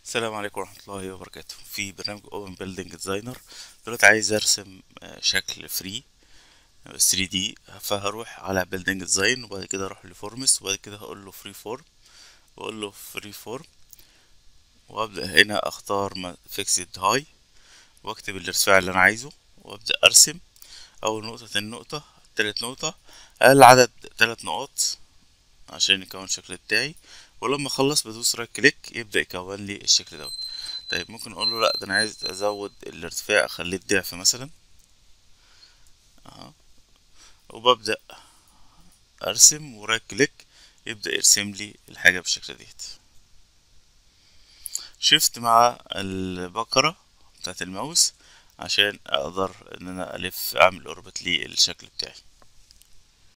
السلام عليكم ورحمة الله وبركاته في برنامج Open Building Designer دلوقتي عايز ارسم آه، شكل فري 3D فهروح على Building Design وبعد كده اروح لفورمس وبعد كده هقول له Free Form واقول له Free Form وابدأ هنا اختار Fixed High واكتب الارتفاع اللي انا عايزه وابدأ ارسم اول نقطة تاني نقطة تالت نقطة اقل عدد تلات نقاط عشان يكون الشكل بتاعي ولما اخلص بدوس رايت كليك يبدأ يكون لي الشكل دوت طيب ممكن اقول له لا ده انا عايز ازود الارتفاع اخليه الضعف مثلا اهو وببدأ ارسم ورايت كليك يبدأ يرسم لي الحاجة بالشكل ديت شيفت مع البقرة بتاعت الماوس عشان اقدر ان انا الف اعمل اوربت للشكل بتاعي